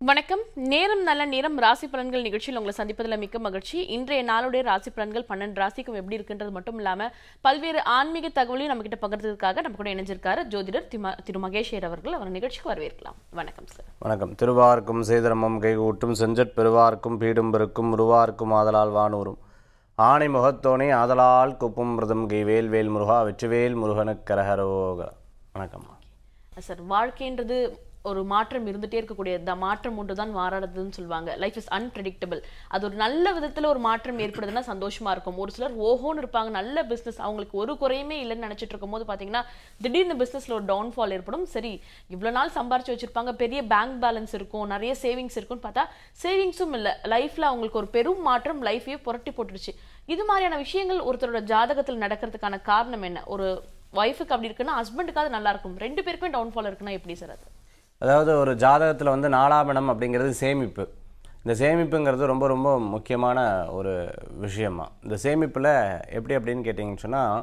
வணக்கம் நேரம் நல்ல நேரம் ராசி பலன்கள் நிகழ்ச்சியில் உங்களை சந்திப்பதில் மிக்க மகிழ்ச்சி இன்றைய நாளுடைய ராசி பலன்கள் பன்னெண்டு ராசிக்கும் எப்படி இருக்குன்றது மட்டும் இல்லாம பல்வேறு ஆன்மீக தகவலையும் நம்ம கிட்ட பகிர்ந்ததுக்காக நம்ம கூட இணைஞ்சிருக்காரு ஜோதிடர் திம- திரு மகேஷர் அவர்கள் அவர் நிகழ்ச்சிக்கு வரவேற்கலாம் வணக்கம் சார் வணக்கம் திருவார்க்கும் செய்திரமம் கைகூட்டும் செஞ்சற் பெருவார்க்கும் பீடும் பெருக்கும் உருவார்க்கும் ஆதலால் வானூரும் ஆணை முகத்தோனே ஆதலால் குப்பும் மிருதம் கை வேல் வேல் முருகா வெற்றிவேல் முருகனுக்கு கரகரோக வணக்கம் சார் வாழ்க்கைன்றது ஒரு மாற்றம் இருந்துட்டே இருக்கக்கூடிய இந்த மாற்றம் ஒன்று தான் மாறாததுன்னு சொல்லுவாங்க லைஃப் இஸ் அன்பிரடிக்டபிள் அது ஒரு நல்ல விதத்துல ஒரு மாற்றம் ஏற்படுதுன்னா சந்தோஷமா இருக்கும் ஒரு சிலர் ஓஹோன்னு இருப்பாங்க நல்ல பிசினஸ் அவங்களுக்கு ஒரு குறையுமே இல்லைன்னு நினைச்சிட்டு இருக்கும் போது பாத்தீங்கன்னா திடீர்னு பிசினஸ்ல ஒரு டவுன்ஃபால் ஏற்படும் சரி இவ்வளவு நாள் சம்பாரிச்சு வச்சிருப்பாங்க பெரிய பேங்க் பேலன்ஸ் இருக்கும் நிறைய சேவிங்ஸ் இருக்கும்னு பார்த்தா சேவிங்ஸும் இல்ல லைஃப்ல அவங்களுக்கு ஒரு பெரும் மாற்றம் லைஃபையே புரட்டி போட்டுருச்சு இது மாதிரியான விஷயங்கள் ஒருத்தரோட ஜாதகத்தில் நடக்கிறதுக்கான காரணம் என்ன ஒரு ஒய்ஃபுக்கு அப்படி இருக்குன்னா ஹஸ்பண்டுக்காவது நல்லா இருக்கும் ரெண்டு பேருக்குமே டவுன்ஃபால் இருக்குன்னா எப்படி சார் அது அதாவது ஒரு ஜாதகத்தில் வந்து நாலாம் இடம் அப்படிங்கிறது சேமிப்பு இந்த சேமிப்புங்கிறது ரொம்ப ரொம்ப முக்கியமான ஒரு விஷயமா இந்த சேமிப்பில் எப்படி அப்படின்னு கேட்டிங்கன்னு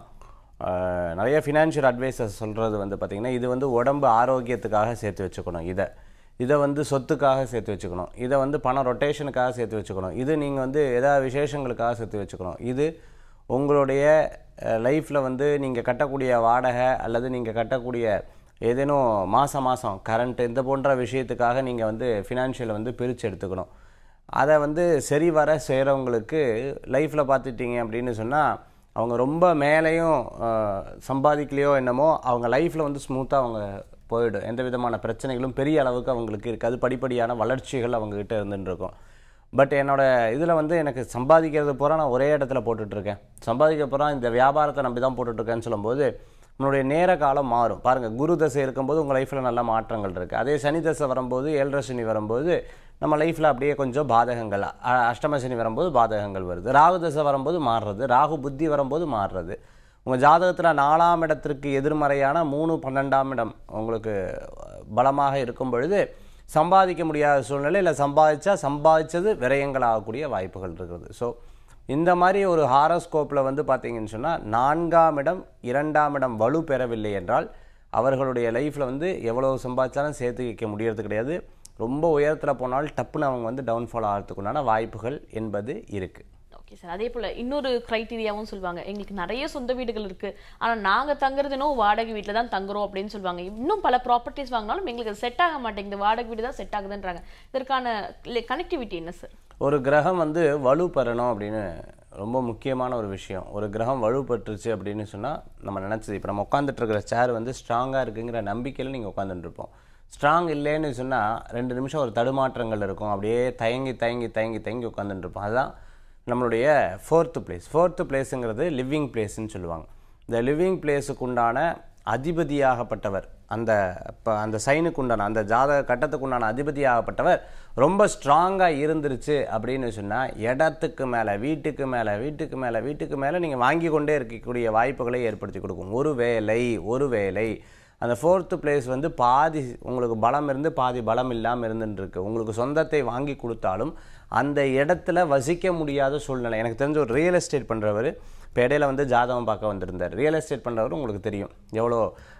சொன்னால் நிறைய ஃபினான்ஷியல் அட்வைசர்ஸ் சொல்கிறது வந்து பார்த்திங்கன்னா இது வந்து உடம்பு ஆரோக்கியத்துக்காக சேர்த்து வச்சுக்கணும் இதை இதை வந்து சொத்துக்காக சேர்த்து வச்சுக்கணும் இதை வந்து பண ரொட்டேஷனுக்காக சேர்த்து வச்சுக்கணும் இது நீங்கள் வந்து எதாவது விசேஷங்களுக்காக சேர்த்து வச்சுக்கணும் இது உங்களுடைய லைஃப்பில் வந்து நீங்கள் கட்டக்கூடிய வாடகை அல்லது நீங்கள் கட்டக்கூடிய ஏதேனும் மாதம் மாதம் கரண்ட் இந்த போன்ற விஷயத்துக்காக நீங்கள் வந்து ஃபினான்ஷியலை வந்து பிரித்து எடுத்துக்கணும் அதை வந்து சரி வர செய்கிறவங்களுக்கு லைஃப்பில் பார்த்துட்டீங்க அப்படின்னு சொன்னால் அவங்க ரொம்ப மேலேயும் அஹ், சம்பாதிக்கலையோ என்னமோ அவங்க லைஃப்பில் வந்து ஸ்மூத்தாக அவங்க போயிடும் எந்த விதமான பிரச்சனைகளும் பெரிய அளவுக்கு அவங்களுக்கு இருக்காது படிப்படியான வளர்ச்சிகள் அவங்கக்கிட்ட இருந்துட்டு இருக்கும் பட் என்னோட இதில் வந்து எனக்கு சம்பாதிக்கிறது பூரா நான் ஒரே இடத்துல போட்டுட்ருக்கேன் சம்பாதிக்க பூரா இந்த வியாபாரத்தை நம்பி தான் போட்டுட்ருக்கேன்னு சொல்லும்போது நம்மளுடைய நேர காலம் மாறும் பாருங்கள் குரு தசை இருக்கும்போது உங்கள் லைஃப்பில் நல்ல மாற்றங்கள் இருக்குது அதே சனி தசை வரும்போது ஏழரை சனி வரும்போது நம்ம லைஃப்பில் அப்படியே கொஞ்சம் பாதகங்கள் அ- அஷ்டம சனி வரும்போது பாதகங்கள் வருது ராகு தசை வரும்போது மாறுறது ராகு புத்தி வரும்போது மாறுறது உங்கள் ஜாதகத்தில் நாலாம் இடத்திற்கு எதிர்மறையான மூணு பன்னெண்டாம் இடம் உங்களுக்கு பலமாக இருக்கும் பொழுது சம்பாதிக்க முடியாத சூழ்நிலை இல்லை சம்பாதிச்சா சம்பாதிச்சது விரயங்கள் ஆகக்கூடிய வாய்ப்புகள் இருக்கிறது ஸோ இந்த மாதிரி ஒரு ஹாரோஸ்கோப்பில் வந்து பார்த்தீங்கன்னு சொன்னால் நான்காம் இடம் இரண்டாம் இடம் வலு பெறவில்லை என்றால் அவர்களுடைய லைஃப்பில் வந்து எவ்வளோ சம்பாதிச்சாலும் சேர்த்து வைக்க முடியறது கிடையாது ரொம்ப உயரத்தில் போனால் டப்புன்னு அவங்க வந்து டவுன்ஃபால் ஆகிறதுக்குண்டான வாய்ப்புகள் என்பது இருக்குது ஓகே சார் அதே போல இன்னொரு கிரைட்டீரியாவும் சொல்லுவாங்க எங்களுக்கு நிறைய சொந்த வீடுகள் இருக்கு ஆனா நாங்க தங்குறது இன்னும் வாடகை வீட்டில் தான் தங்குறோம் அப்படின்னு சொல்லுவாங்க இன்னும் பல ப்ராப்பர்ட்டிஸ் வாங்கினாலும் எங்களுக்கு செட் ஆக மாட்டேங்குது வாடகை வீடு தான் செட் ஆகுதுன்றாங்க இதற்கான கனெக்டிவிட்டி என்ன சார் ஒரு கிரகம் வந்து வலு பெறணும் அப்படின்னு ரொம்ப முக்கியமான ஒரு விஷயம் ஒரு கிரகம் வலுப்பட்டுருச்சு அப்படின்னு சொன்னால் நம்ம நினச்சது இப்போ நம்ம உட்காந்துட்டு இருக்கிற சேர் வந்து ஸ்ட்ராங்காக இருக்குங்கிற நம்பிக்கையில் நீங்கள் உட்காந்துட்டு இருப்போம் ஸ்ட்ராங் இல்லைன்னு சொன்னால் ரெண்டு நிமிஷம் ஒரு தடுமாற்றங்கள் இருக்கும் அப்படியே தயங்கி தயங்கி தயங்கி தயங்கி உட்காந்துட்டு இருப்போம் அதுதான் நம்மளுடைய ஃபோர்த்து பிளேஸ் ஃபோர்த்து பிளேஸுங்கிறது லிவிங் பிளேஸ்ன்னு சொல்லுவாங்க இந்த லிவிங் பிளேஸுக்கு உண்டான அதிபதியாகப்பட்டவர் அந்த இப்போ அந்த சைனுக்கு உண்டான அந்த ஜாதக கட்டத்துக்கு உண்டான அதிபதியாகப்பட்டவர் ரொம்ப ஸ்ட்ராங்காக இருந்துருச்சு அப்படின்னு சொன்னால் இடத்துக்கு மேலே வீட்டுக்கு மேலே வீட்டுக்கு மேலே வீட்டுக்கு மேலே நீங்கள் வாங்கி கொண்டே இருக்கக்கூடிய வாய்ப்புகளை ஏற்படுத்தி கொடுக்கும் ஒரு வேலை ஒரு வேலை அந்த ஃபோர்த்து பிளேஸ் வந்து பாதி உங்களுக்கு பலம் இருந்து பாதி பலம் இல்லாமல் இருந்துருக்கு உங்களுக்கு சொந்தத்தை வாங்கி கொடுத்தாலும் அந்த இடத்துல வசிக்க முடியாத சூழ்நிலை எனக்கு தெரிஞ்ச ஒரு ரியல் எஸ்டேட் பண்ணுறவர் இப்போ இடையில வந்து ஜாதகம் பார்க்க வந்திருந்தார் ரியல் எஸ்டேட் பண்ணுறவர் உங்களுக்கு தெரியும் எவ்வளோ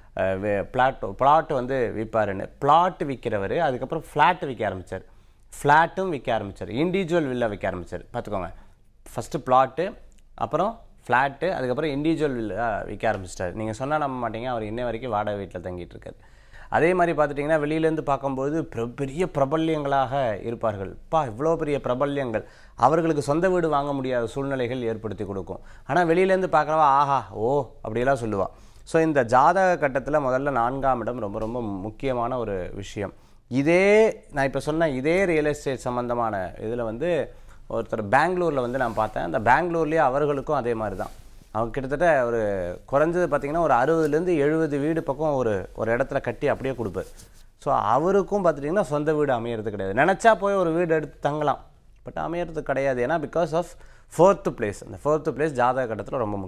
பிளாட் பிளாட் வந்து விற்பாருன்னு பிளாட் விற்கிறவர் அதுக்கப்புறம் ஃப்ளாட் விற்க ஆரம்பித்தார் ஃப்ளாட்டும் விற்க ஆரம்பித்தார் இண்டிவிஜுவல் வில்லா விற்க ஆரம்பித்தார் பார்த்துக்கோங்க ஃபஸ்ட்டு பிளாட்டு அப்புறம் ஃப்ளாட்டு அதுக்கப்புறம் இண்டிவிஜுவல் வில்லா விற்க ஆரம்பிச்சிட்டார் நீங்கள் சொன்னால் நம்ப மாட்டீங்க அவர் இன்ன வரைக்கும் வாடகை வீட்டில் தங்கிட்டு இருக்காரு அதே மாதிரி பார்த்துட்டிங்கன்னா வெளியிலேருந்து பார்க்கும்போது பிர- பெரிய பிரபல்யங்களாக இருப்பார்கள் பா இவ்வளோ பெரிய பிரபல்யங்கள் அவர்களுக்கு சொந்த வீடு வாங்க முடியாத சூழ்நிலைகள் ஏற்படுத்தி கொடுக்கும் ஆனால் வெளியிலேருந்து பார்க்குறவா ஆஹா ஓ அப்படியெல்லாம் சொல்லுவா ஸோ இந்த ஜாதக கட்டத்தில் முதல்ல நான்காம் இடம் ரொம்ப ரொம்ப முக்கியமான ஒரு விஷயம் இதே நான் இப்போ சொன்ன இதே ரியல் எஸ்டேட் சம்மந்தமான இதில் வந்து ஒருத்தர் பெங்களூரில் வந்து நான் பார்த்தேன் அந்த பெங்களூர்லேயே அவர்களுக்கும் அதே மாதிரி தான் அவங்க கிட்டத்தட்ட ஒரு குறைஞ்சது பார்த்தீங்கன்னா ஒரு அறுபதுலேருந்து எழுபது வீடு பக்கம் ஒரு ஒரு இடத்துல கட்டி அப்படியே கொடுப்பார் ஸோ அவருக்கும் பார்த்துட்டிங்கன்னா சொந்த வீடு அமையறது கிடையாது நினச்சா போய் ஒரு வீடு எடுத்து தங்கலாம் பட் அமையறது கிடையாது ஏன்னா பிகாஸ் ஆஃப் ஃபோர்த்து பிளேஸ் அந்த ஃபோர்த்து பிளேஸ் ஜாதக கட்டத்தில் ரொம்ப முக்கியம்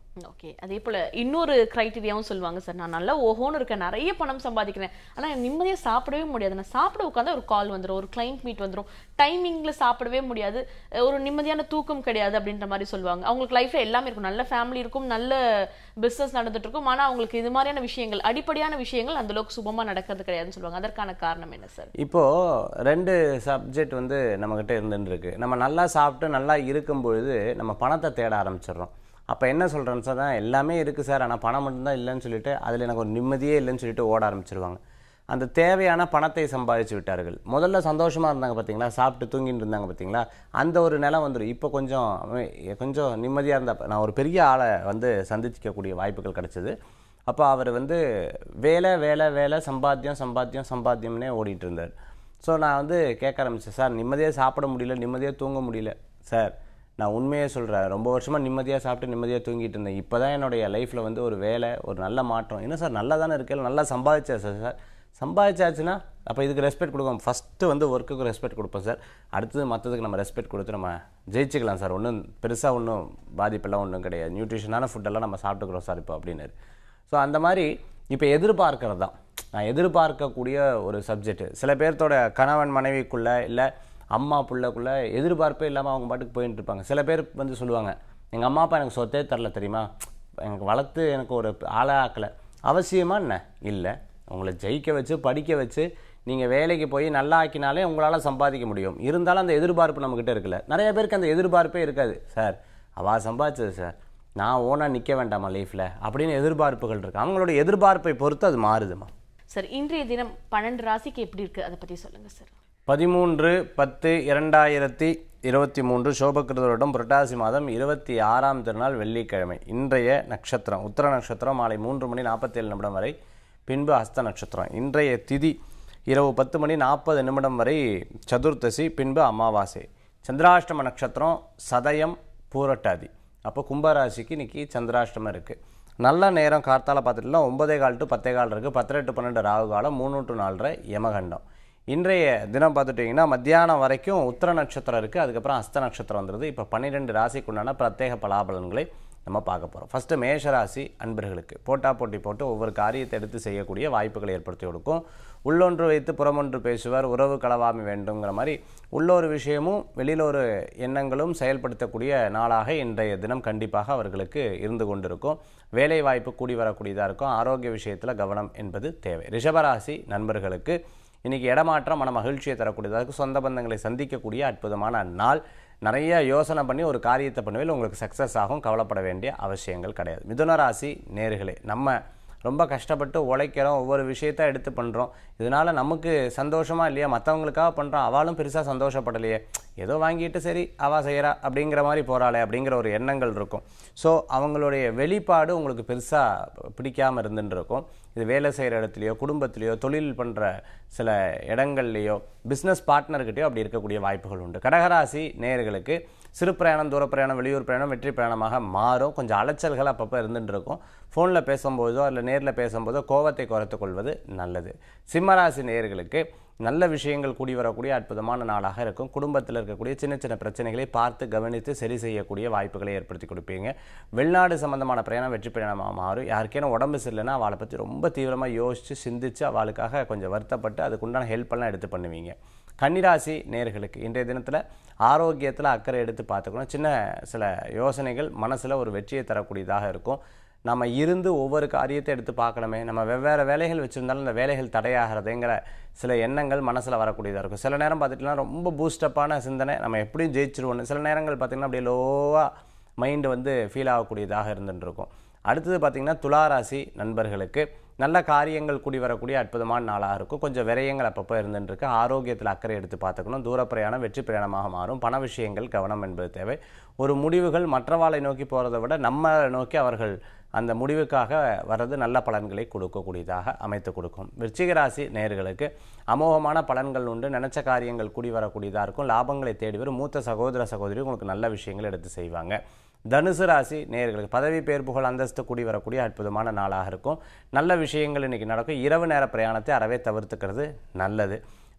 ஓகே அதே போல இன்னொரு கிரைட்டீரியாவும் சொல்லுவாங்க சார் நான் நல்லா ஓஹோன்னு இருக்கேன் நிறைய பணம் சம்பாதிக்கிறேன் ஆனா நிம்மதியா சாப்பிடவே முடியாது நான் சாப்பிட உட்காந்தா ஒரு கால் வந்துரும் ஒரு கிளைண்ட் மீட் வந்துரும் டைமிங்ல சாப்பிடவே முடியாது அஹ் ஒரு நிம்மதியான தூக்கம் கிடையாது அப்படின்ற மாதிரி சொல்லுவாங்க அவங்களுக்கு லைஃப்ல எல்லாமே இருக்கும் நல்ல ஃபேமிலி இருக்கும் நல்ல பிசினஸ் நடந்துட்டு இருக்கும் ஆனா அவங்களுக்கு இது மாதிரியான விஷயங்கள் அடிப்படையான விஷயங்கள் அந்த அளவுக்கு சுபமா நடக்கிறது கிடையாதுன்னு சொல்லுவாங்க அதற்கான காரணம் என்ன சார் இப்போ ரெண்டு சப்ஜெக்ட் வந்து நம்மக்கிட்ட இருந்துட்டு இருக்கு நம்ம நல்லா சாப்பிட்டு நல்லா இருக்கும் பொழுது நம்ம பணத்தை தேட ஆரம்பிச்சிடுறோம் அப்போ என்ன சொல்கிறேன்னு சார் தான் எல்லாமே இருக்குது சார் ஆனால் பணம் மட்டும்தான் இல்லைன்னு சொல்லிட்டு அதில் எனக்கு ஒரு நிம்மதியே இல்லைன்னு சொல்லிட்டு ஓட ஆரம்பிச்சிருவாங்க அந்த தேவையான பணத்தை சம்பாதிச்சு விட்டார்கள் முதல்ல சந்தோஷமாக இருந்தாங்க பார்த்தீங்களா சாப்பிட்டு தூங்கிட்டு இருந்தாங்க பார்த்தீங்களா அந்த ஒரு நிலை வந்துடும் இப்போ கொஞ்சம் அஹ், கொஞ்சம் நிம்மதியாக இருந்தப்ப நான் ஒரு பெரிய ஆளை வந்து சந்திக்கக்கூடிய வாய்ப்புகள் கிடைச்சது அப்போ அவர் வந்து வேலை வேலை வேலை சம்பாத்தியம் சம்பாத்தியம் சம்பாத்தியம்னே ஓடிட்டு இருந்தார் ஸோ நான் வந்து கேட்க ஆரம்பிச்சேன் சார் நிம்மதியாக சாப்பிட முடியல நிம்மதியாக தூங்க முடியல சார் நான் உண்மையே சொல்கிறேன் ரொம்ப வருஷமாக நிம்மதியாக சாப்பிட்டு நிம்மதியாக தூங்கிட்டு இருந்தேன் இப்போ தான் என்னுடைய லைஃப்பில் வந்து ஒரு வேலை ஒரு நல்ல மாற்றம் என்ன சார் நல்லா தானே இருக்கேன் நல்லா சம்பாதிச்சா சார் சார் சம்பாதிச்சாச்சுன்னா அப்போ இதுக்கு ரெஸ்பெக்ட் கொடுக்கும் ஃபஸ்ட்டு வந்து ஒர்க்குக்கு ரெஸ்பெக்ட் கொடுப்போம் சார் அடுத்தது மற்றதுக்கு நம்ம ரெஸ்பெக்ட் கொடுத்து நம்ம ஜெயிச்சுக்கலாம் சார் ஒன்றும் பெருசாக ஒன்றும் பாதிப்பெல்லாம் ஒன்றும் கிடையாது நியூட்ரிஷனான ஃபுட்டெல்லாம் நம்ம சாப்பிட்டுக்கிறோம் சார் இப்போ அப்படின்னாரு ஸோ அந்த மாதிரி இப்போ எதிர்பார்க்கறது தான் நான் எதிர்பார்க்கக்கூடிய ஒரு சப்ஜெக்ட் சில பேர்த்தோட கணவன் மனைவிக்குள்ளே இல்லை அம்மா புள்ளக்குள்ளே எதிர்பார்ப்பே இல்லாமல் அவங்க பாட்டுக்கு போயிட்டு இருப்பாங்க சில பேர் வந்து சொல்லுவாங்க எங்கள் அம்மா அப்பா எனக்கு சொத்தே தரல தெரியுமா எனக்கு வளர்த்து எனக்கு ஒரு ஆளை ஆக்கலை அவசியமா என்ன இல்லை உங்களை ஜெயிக்க வச்சு படிக்க வச்சு நீங்கள் வேலைக்கு போய் நல்லா ஆக்கினாலே உங்களால் சம்பாதிக்க முடியும் இருந்தாலும் அந்த எதிர்பார்ப்பு நம்மக்கிட்ட இருக்குல்ல நிறைய பேருக்கு அந்த எதிர்பார்ப்பே இருக்காது சார் அவா சம்பாதிச்சது சார் நான் ஓனாக நிற்க வேண்டாமா லைஃப்பில் அப்படின்னு எதிர்பார்ப்புகள் இருக்கு அவங்களோட எதிர்பார்ப்பை பொறுத்து அது மாறுதுமா சார் இன்றைய தினம் பன்னெண்டு ராசிக்கு எப்படி இருக்கு அதை பத்தி சொல்லுங்க சார் பதிமூன்று பத்து இரண்டாயிரத்தி இருபத்தி மூன்று சோபகிருதருடன் புரட்டாசி மாதம் இருபத்தி ஆறாம் திருநாள் வெள்ளிக்கிழமை இன்றைய நட்சத்திரம் உத்தர நட்சத்திரம் மாலை மூன்று மணி நாற்பத்தேழு நிமிடம் வரை பின்பு ஹஸ்த நட்சத்திரம் இன்றைய திதி இரவு பத்து மணி நாற்பது நிமிடம் வரை சதுர்த்தசி பின்பு அமாவாசை சந்திராஷ்டம நட்சத்திரம் சதயம் பூரட்டாதி அப்போ கும்பராசிக்கு இன்னைக்கு சந்திராஷ்டமம் இருக்குது நல்ல நேரம் கார்த்தால பார்த்துட்டுலாம் ஒன்பதே கால் டு பத்தே கால் இருக்குது பத்தரை டு பன்னெண்டு ராகு காலம் மூணு டு நாலரை யமகண்டம் இன்றைய தினம் பார்த்துட்டிங்கன்னா மத்தியானம் வரைக்கும் உத்தர நட்சத்திரம் இருக்குது அதுக்கப்புறம் அஸ்த நட்சத்திரம் வந்துடுது இப்போ பன்னிரெண்டு ராசிக்குண்டான பிரத்யேக பலாபலன்களை நம்ம பார்க்க போகிறோம் ஃபஸ்ட்டு மேஷ ராசி அன்பர்களுக்கு போட்டா போட்டி போட்டு ஒவ்வொரு காரியத்தை எடுத்து செய்யக்கூடிய வாய்ப்புகளை ஏற்படுத்தி கொடுக்கும் உள்ளொன்று வைத்து புறமொன்று பேசுவார் உறவு களவாமை வேண்டுங்கிற மாதிரி உள்ளொரு விஷயமும் வெளியில் ஒரு எண்ணங்களும் செயல்படுத்தக்கூடிய நாளாக இன்றைய தினம் கண்டிப்பாக அவர்களுக்கு இருந்து கொண்டிருக்கும் வேலை வாய்ப்பு கூடி வரக்கூடியதாக இருக்கும் ஆரோக்கிய விஷயத்தில் கவனம் என்பது தேவை ரிஷபராசி நண்பர்களுக்கு இன்னைக்கு இடமாற்றம் மன மகிழ்ச்சியை தரக்கூடியதாக இருக்கும் சொந்த பந்தங்களை சந்திக்கக்கூடிய அற்புதமான நாள் நிறைய யோசனை பண்ணி ஒரு காரியத்தை பண்ணுவேல் உங்களுக்கு சக்ஸஸ் ஆகும் கவலைப்பட வேண்டிய அவசியங்கள் கிடையாது மிதுன ராசி நேர்களே நம்ம ரொம்ப கஷ்டப்பட்டு உழைக்கிறோம் ஒவ்வொரு விஷயத்த எடுத்து பண்ணுறோம் இதனால் நமக்கு சந்தோஷமா இல்லையா மற்றவங்களுக்காக பண்ணுறோம் அவளும் பெருசாக சந்தோஷப்படலையே ஏதோ வாங்கிட்டு சரி அவள் செய்கிறா அப்படிங்கிற மாதிரி போகிறாளே அப்படிங்கிற ஒரு எண்ணங்கள் இருக்கும் ஸோ அவங்களுடைய வெளிப்பாடு உங்களுக்கு பெருசாக பிடிக்காமல் இருந்துட்டு இருக்கும் இது வேலை செய்கிற இடத்துலையோ குடும்பத்திலையோ தொழில் பண்ணுற சில இடங்கள்லையோ பிஸ்னஸ் பார்ட்னர்கிட்டயோ அப்படி இருக்கக்கூடிய வாய்ப்புகள் உண்டு கடகராசி நேயர்களுக்கு சிறு பிரயாணம் தூர பிரயாணம் வெளியூர் பிரயாணம் வெற்றி பிரயாணமாக மாறும் கொஞ்சம் அலைச்சல்கள் அப்பப்போ இருந்துட்டு இருக்கும் ஃபோனில் பேசும்போதோ இல்லை நேரில் பேசும்போதோ கோவத்தை குறைத்துக் கொள்வது நல்லது சிம்மராசி நேயர்களுக்கு நல்ல விஷயங்கள் கூடி வரக்கூடிய அற்புதமான நாளாக இருக்கும் குடும்பத்தில் இருக்கக்கூடிய சின்ன சின்ன பிரச்சனைகளை பார்த்து கவனித்து சரி செய்யக்கூடிய வாய்ப்புகளை ஏற்படுத்தி கொடுப்பீங்க வெளிநாடு சம்பந்தமான பிரயாணம் வெற்றி பிரயாணமாக மாறும் யாருக்கேனும் உடம்பு சரியில்லைன்னா அவளை பற்றி ரொம்ப தீவிரமாக யோசித்து சிந்திச்சு அவளுக்காக கொஞ்சம் வருத்தப்பட்டு அதுக்குண்டான ஹெல்ப் எல்லாம் எடுத்து பண்ணுவீங்க கன்னிராசி நேர்களுக்கு இன்றைய தினத்தில் ஆரோக்கியத்தில் அக்கறை எடுத்து பார்த்துக்கணும் சின்ன சில யோசனைகள் மனசில் ஒரு வெற்றியை தரக்கூடியதாக இருக்கும் நம்ம இருந்து ஒவ்வொரு காரியத்தை எடுத்து பார்க்கணுமே நம்ம வெவ்வேறு வேலைகள் வச்சுருந்தாலும் இந்த வேலைகள் தடையாகிறதுங்கிற சில எண்ணங்கள் மனசில் வரக்கூடியதாக இருக்கும் சில நேரம் பார்த்துட்டுலாம் ரொம்ப பூஸ்டப்பான சிந்தனை நம்ம எப்படியும் ஜெயிச்சிருவோம்னு சில நேரங்கள் பார்த்திங்கன்னா அப்படியே லோவாக மைண்டு வந்து ஃபீல் ஆகக்கூடியதாக இருந்துட்டு இருக்கும் அடுத்தது பார்த்திங்கன்னா துளாராசி நண்பர்களுக்கு நல்ல காரியங்கள் கூடி வரக்கூடிய அற்புதமான நாளாக இருக்கும் கொஞ்சம் விரயங்கள் அப்பப்போ இருந்துட்டு இருக்கு ஆரோக்கியத்தில் அக்கறை எடுத்து பார்த்துக்கணும் தூர பிரயாணம் வெற்றி பிரயாணமாக மாறும் பண விஷயங்கள் கவனம் என்பது தேவை ஒரு முடிவுகள் மற்றவாளை நோக்கி போகிறத விட நம்ம நோக்கி அவர்கள் அந்த முடிவுக்காக வர்றது நல்ல பலன்களை கொடுக்கக்கூடியதாக அமைத்து கொடுக்கும் விருச்சிக ராசி நேயர்களுக்கு அமோகமான பலன்கள் உண்டு நினைச்ச காரியங்கள் கூடி வரக்கூடியதாக இருக்கும் லாபங்களை தேடி வரும் மூத்த சகோதர சகோதரி உங்களுக்கு நல்ல விஷயங்கள் எடுத்து செய்வாங்க தனுசு ராசி நேயர்களுக்கு பதவி பேர் புகழ் அந்தஸ்து கூடி வரக்கூடிய அற்புதமான நாளாக இருக்கும் நல்ல விஷயங்கள் இன்னைக்கு நடக்கும் இரவு நேர பிரயாணத்தை அறவே தவிர்த்துக்கிறது நல்லது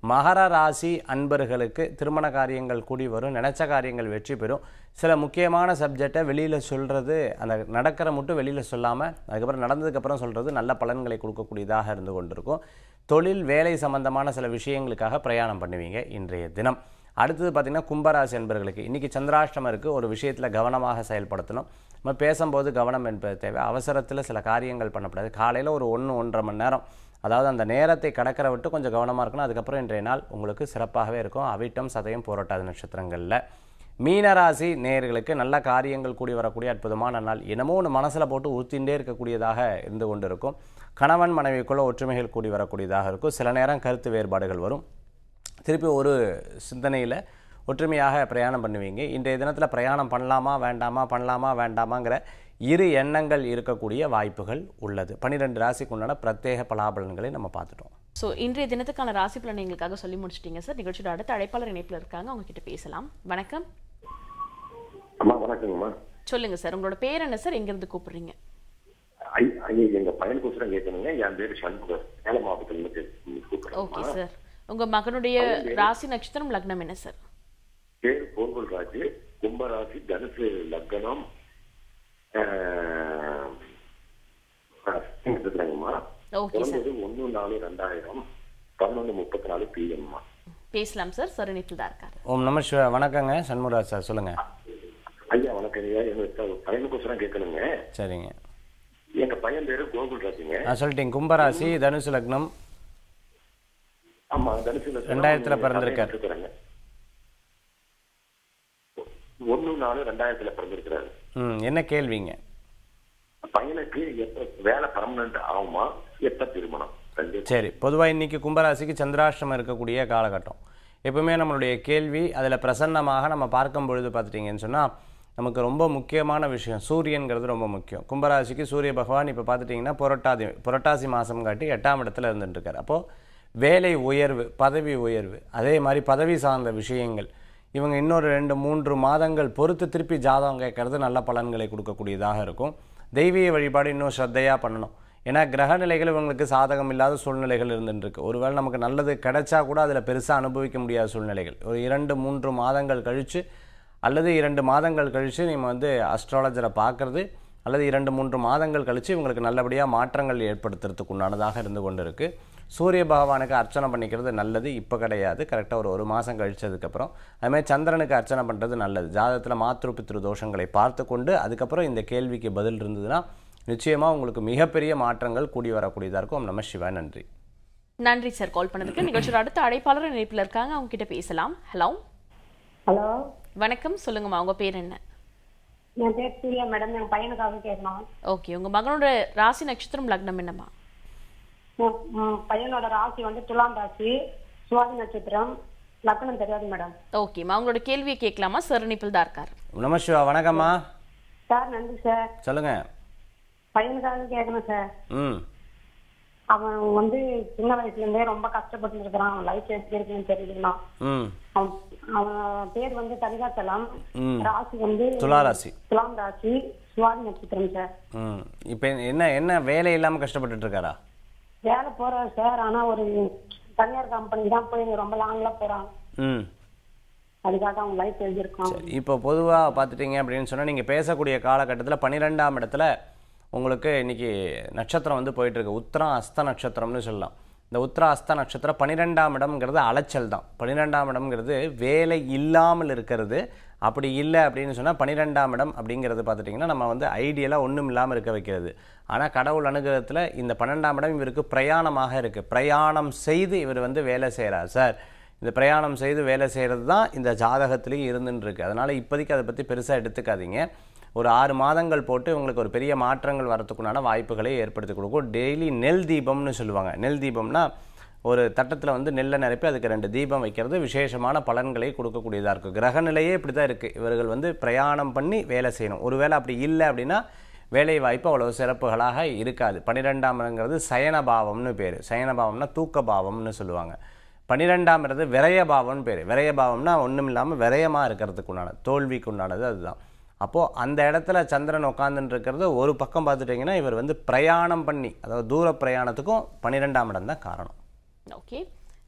மகர ராசி அன்பர்களுக்கு திருமண காரியங்கள் கூடி வரும் நினைச்ச காரியங்கள் வெற்றி பெறும் சில முக்கியமான சப்ஜெக்டை வெளியில் சொல்கிறது அந்த நடக்கிற மட்டும் வெளியில் சொல்லாமல் அதுக்கப்புறம் நடந்ததுக்கப்புறம் சொல்கிறது நல்ல பலன்களை கொடுக்கக்கூடியதாக இருந்து கொண்டிருக்கும் தொழில் வேலை சம்பந்தமான சில விஷயங்களுக்காக பிரயாணம் பண்ணுவீங்க இன்றைய தினம் அடுத்தது பார்த்திங்கன்னா கும்பராசி என்பர்களுக்கு இன்றைக்கி சந்திராஷ்டமம் இருக்குது ஒரு விஷயத்தில் கவனமாக செயல்படுத்தணும் நம்ம பேசும்போது கவனம் என்பது தேவை அவசரத்தில் சில காரியங்கள் பண்ணக்கூடாது காலையில் ஒரு ஒன்று ஒன்றரை மணி நேரம் அதாவது அந்த நேரத்தை கடக்கிற விட்டு கொஞ்சம் கவனமாக இருக்கணும் அதுக்கப்புறம் இன்றைய நாள் உங்களுக்கு சிறப்பாகவே இருக்கும் அவிட்டம் சதயம் போராட்டாத நட்சத்திரங்களில் மீனராசி நேயர்களுக்கு நல்ல காரியங்கள் கூடி வரக்கூடிய அற்புதமான நாள் என்னமோ ஒன்று மனசில் போட்டு ஊற்றிண்டே இருக்கக்கூடியதாக இருந்து கொண்டு இருக்கும் கணவன் மனைவிக்குள்ள ஒற்றுமைகள் கூடி வரக்கூடியதாக இருக்கும் சில நேரம் கருத்து வேறுபாடுகள் வரும் திருப்பி ஒரு சிந்தனையில் ஒற்றுமையாக பிரயாணம் பண்ணுவீங்க இன்றைய தினத்தில் பிரயாணம் பண்ணலாமா வேண்டாமா பண்ணலாமா வேண்டாமாங்கிற இரு எண்ணங்கள் இருக்கக்கூடிய வாய்ப்புகள் உள்ளது பன்னிரெண்டு ராசிக்கு உண்டான பிரத்யேக பலாபலன்களை நம்ம பார்த்துட்டோம் ஸோ இன்றைய தினத்துக்கான ராசி பலன் எங்களுக்காக சொல்லி முடிச்சிட்டீங்க சார் நிகழ்ச்சியோட அடுத்த அழைப்பாளர் இணைப்பில் இருக்காங்க அவங்க கிட்ட பேசலாம் வணக்கம் அம்மா வணக்கங்கம்மா சொல்லுங்க சார் உங்களோட பேர் என்ன சார் எங்கிருந்து கூப்பிடுறீங்க ஐ- ஐயா எங்க பையனுக்கோசரம் கேட்கணுங்க என் பேரு சண்முகர் சேலம் மாவட்டத்துல இருந்து ஓகே கூப்பிடுறேன் சார் உங்க மகனுடைய ராசி நட்சத்திரம் லக்னம் என்ன சார் பேர் போர்கோல் ராஜு கும்பராசி தனுசு லக்னம் இருக்கிறாங்கம்மா ஓகே சார் பிறந்தது ஒண்ணு நாலு ரெண்டாயிரம் பதினொன்று முப்பத்தி நாலு பிஎம்மா பேசலாம் சார் சார் இணைப்பில் தான் இருக்காரு ஓம் நம சிவ வணக்கங்க சண்முகராஜ் சார் சொல்லுங்கள் ஐயா வணக்கம் ஐயா எங்க பையனுக்கோசரம் கேட்கணுங்க சரிங்க எங்க பையன் பேரு கோகுல் ராஜுங்க நான் சொல்லிட்டேன் கும்பராசி தனுசு லக்னம் ஆமா தனுசு லக்னம் ரெண்டாயிரத்துல பிறந்திருக்காரு. இருக்கிறாங்க ஒண்ணு நாலு ரெண்டாயிரத்துல பிறந்திருக்கிறாரு ம் என்ன கேள்விங்க பையனுக்கு எப்ப வேலை பர்மனன்ட் ஆகுமா எப்ப திருமணம் ரெண்டு சரி பொதுவாக இன்னைக்கு கும்பராசிக்கு சந்திராஷ்டமம் இருக்கக்கூடிய காலகட்டம் எப்பவுமே நம்மளுடைய கேள்வி அதில் பிரசன்னமாக நம்ம பார்க்கும் பொழுது பார்த்துட்டிங்கன்னு சொன்னால் நமக்கு ரொம்ப முக்கியமான விஷயம் சூரியன்கிறது ரொம்ப முக்கியம் கும்பராசிக்கு சூரிய பகவான் இப்போ பார்த்துட்டிங்கன்னா புரட்டாதி புரட்டாசி மாதம் காட்டி எட்டாம் இடத்துல இருந்துட்டு இருக்காரு அப்போது வேலை உயர்வு பதவி உயர்வு அதே மாதிரி பதவி சார்ந்த விஷயங்கள் இவங்க இன்னொரு ரெண்டு மூன்று மாதங்கள் பொறுத்து திருப்பி ஜாதகம் கேட்கறது நல்ல பலன்களை கொடுக்கக்கூடியதாக இருக்கும் தெய்வீக வழிபாடு இன்னும் ஸ்ரத்தையாக பண்ணணும் ஏன்னா கிரக நிலைகள் இவங்களுக்கு சாதகம் இல்லாத சூழ்நிலைகள் இருந்துட்டு இருக்கு ஒருவேளை நமக்கு நல்லது கிடைச்சா கூட அதில் பெருசாக அனுபவிக்க முடியாத சூழ்நிலைகள் ஒரு இரண்டு மூன்று மாதங்கள் கழித்து அல்லது இரண்டு மாதங்கள் கழித்து நம்ம வந்து அஸ்ட்ராலஜரை பார்க்குறது அல்லது இரண்டு மூன்று மாதங்கள் கழித்து இவங்களுக்கு நல்லபடியாக மாற்றங்கள் ஏற்படுத்துறதுக்கு உண்டானதாக இருந்து கொண்டு இருக்கு சூரிய பகவானுக்கு அர்ச்சனை பண்ணிக்கிறது நல்லது இப்போ கிடையாது கரெக்டாக ஒரு ஒரு மாதம் கழிச்சதுக்கப்புறம் அதுமாதிரி சந்திரனுக்கு அர்ச்சனை பண்ணுறது நல்லது ஜாதகத்தில் மாத்ரு பித்ரு தோஷங்களை பார்த்து கொண்டு அதுக்கப்புறம் இந்த கேள்விக்கு பதில் இருந்ததுன்னா நிச்சயமாக உங்களுக்கு மிகப்பெரிய மாற்றங்கள் கூடி வரக்கூடியதாக இருக்கும் நம்ம சிவா நன்றி நன்றி சார் கால் பண்ணதுக்கு நிகழ்ச்சியோட அடுத்த அழைப்பாளர் இணைப்பில் இருக்காங்க அவங்க கிட்ட பேசலாம் ஹலோ ஹலோ வணக்கம் சொல்லுங்கம்மா உங்க பேர் என்ன என் பேர் சூர்யா மேடம் என் பையனுக்காக கேட்கணும் ஓகே உங்க மகனோட ராசி நட்சத்திரம் லக்னம் என்னம்மா என் ம், பையனோட ராசி வந்து துலாம் ராசி சுவாதி நட்சத்திரம் லக்னம் தெரியாது மேடம் ஓகேம்மா உங்களோட கேள்வியை கேட்கலாமா சார் இணைப்பில் தான் இருக்காரு நம சிவா வணக்கம்மா சார் நன்றி சார் சொல்லுங்கள் பையனுக்காக கேட்கணும் சார் ம் அவன் வந்து சின்ன வயசுல இருந்தே ரொம்ப கஷ்டப்பட்டு இருக்கிறான் அவன் லைஃப் எப்படி இருக்குன்னு தெரியலண்ணா ம் அவன் அவன் பேர் வந்து தனிகாச்சலம் ம். ராசி வந்து துலா ராசி துலாம் ராசி சுவாதி நட்சத்திரம் சார் ம் இப்போ என்ன என்ன வேலை இல்லாமல் கஷ்டப்பட்டுட்டு இருக்காரா வேலை போறாரு சார் ஆனா ஒரு தனியார் கம்பெனி தான் போய் ரொம்ப லாங்ல போறான் ம் அதுக்காக அவன் லைஃப் எழுதியிருக்கான் சரி இப்போ பொதுவாக பார்த்துட்டீங்க அப்படின்னு சொன்னால் நீங்கள் பேசக்கூடிய காலகட்டத்தில் பன்னிரெண்டாம் இடத்துல உங்களுக்கு இன்னைக்கு நட்சத்திரம் வந்து போயிட்டு இருக்கு உத்திரம் அஸ்த நட்சத்திரம்னு சொல்லலாம் இந்த உத்திர அஸ்த நட்சத்திரம் பன்னிரெண்டாம் இடம்ங்கிறது அலைச்சல் தான் பன்னிரெண்டாம் இடம்ங்கிறது வேலை இல்லாமல் இருக்கிறது அப்படி இல்லை அப்படின்னு சொன்னால் பன்னிரெண்டாம் இடம் அப்படிங்கிறது பார்த்துட்டிங்கன்னா நம்ம வந்து ஐடியலாக ஒன்றும் இல்லாமல் இருக்க வைக்கிறது ஆனால் கடவுள் அனுகிரகத்தில் இந்த பன்னெண்டாம் இடம் இவருக்கு பிரயாணமாக இருக்குது பிரயாணம் செய்து இவர் வந்து வேலை செய்கிறார் சார் இந்த பிரயாணம் செய்து வேலை செய்கிறது தான் இந்த ஜாதகத்திலேயும் இருந்துன்னு இருக்கு அதனால் இப்போதைக்கு அதை பற்றி பெருசாக எடுத்துக்காதீங்க ஒரு ஆறு மாதங்கள் போட்டு உங்களுக்கு ஒரு பெரிய மாற்றங்கள் வரத்துக்குண்டான வாய்ப்புகளை ஏற்படுத்தி கொடுக்கும் டெய்லி நெல் தீபம்னு சொல்லுவாங்க நெல் தீபம்னா ஒரு தட்டத்தில் வந்து நெல்லை நிரப்பி அதுக்கு ரெண்டு தீபம் வைக்கிறது விசேஷமான பலன்களை கொடுக்கக்கூடியதாக இருக்கும் கிரக நிலையே இப்படி தான் இருக்குது இவர்கள் வந்து பிரயாணம் பண்ணி வேலை செய்யணும் ஒருவேளை அப்படி இல்லை அப்படின்னா வேலை வாய்ப்பு அவ்வளோ சிறப்புகளாக இருக்காது பன்னிரெண்டாம்ங்கிறது சயனபாவம்னு பேர் சயனபாவம்னா தூக்க பாவம்னு சொல்லுவாங்க பன்னிரெண்டாம்ங்கிறது விரயபாவம்னு பேர் விரயபாவம்னா ஒன்றும் இல்லாமல் விரயமாக இருக்கிறதுக்கு உண்டானது தோல்விக்கு உண்டானது அதுதான் அப்போது அந்த இடத்துல சந்திரன் உட்காந்துட்டு இருக்கிறது ஒரு பக்கம் பார்த்துட்டிங்கன்னா இவர் வந்து பிரயாணம் பண்ணி அதாவது தூர பிரயாணத்துக்கும் பன்னிரெண்டாம் இடம் தான் காரணம் ஓகே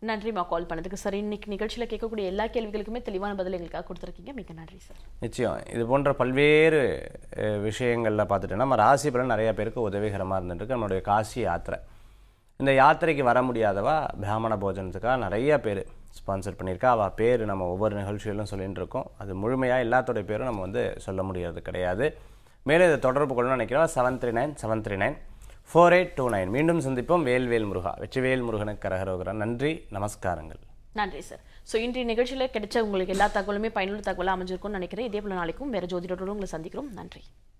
நன்றிமா கால் பண்ணதுக்கு சார் இன்னைக்கு நிகழ்ச்சியில கேட்கக்கூடிய எல்லா கேள்விகளுக்குமே தெளிவான பதில் எங்களுக்காக கொடுத்துருக்கீங்க மிக்க நன்றி சார் நிச்சயம் இது போன்ற பல்வேறு அஹ், விஷயங்கள்ல பார்த்துட்டோன்னா நம்ம ராசி பலன் நிறைய பேருக்கு உதவிகரமாக இருந்துருக்கு நம்மளுடைய காசி யாத்திரை இந்த யாத்திரைக்கு வர முடியாதவா பிராமண போஜனத்துக்காக நிறைய பேர் ஸ்பான்சர் பண்ணியிருக்கா அவள் பேர் நம்ம ஒவ்வொரு நிகழ்ச்சியிலும் சொல்லிட்டு இருக்கோம் அது முழுமையாக எல்லாத்தோடைய பேரும் நம்ம வந்து சொல்ல முடியாது கிடையாது மேலும் இதை தொடர்பு கொள்ளணும்னு நினைக்கிறோம் seven three nine seven three nine four eight two nine மீண்டும் சந்திப்போம் வேல்வேல் முருகா வெற்றிவேல் முருகனுக்கு கரகரோகரா நன்றி நமஸ்காரங்கள் நன்றி சார் ஸோ இன்றைய நிகழ்ச்சியில கிடைச்ச உங்களுக்கு எல்லா தகவலுமே பயனுள்ள தகவலாக அமைஞ்சிருக்கும்னு நினைக்கிறேன் இதே போல நாளைக்கும் வேற ஜோதிடரோடு உங்களை சந்திக்கிறோம் நன்றி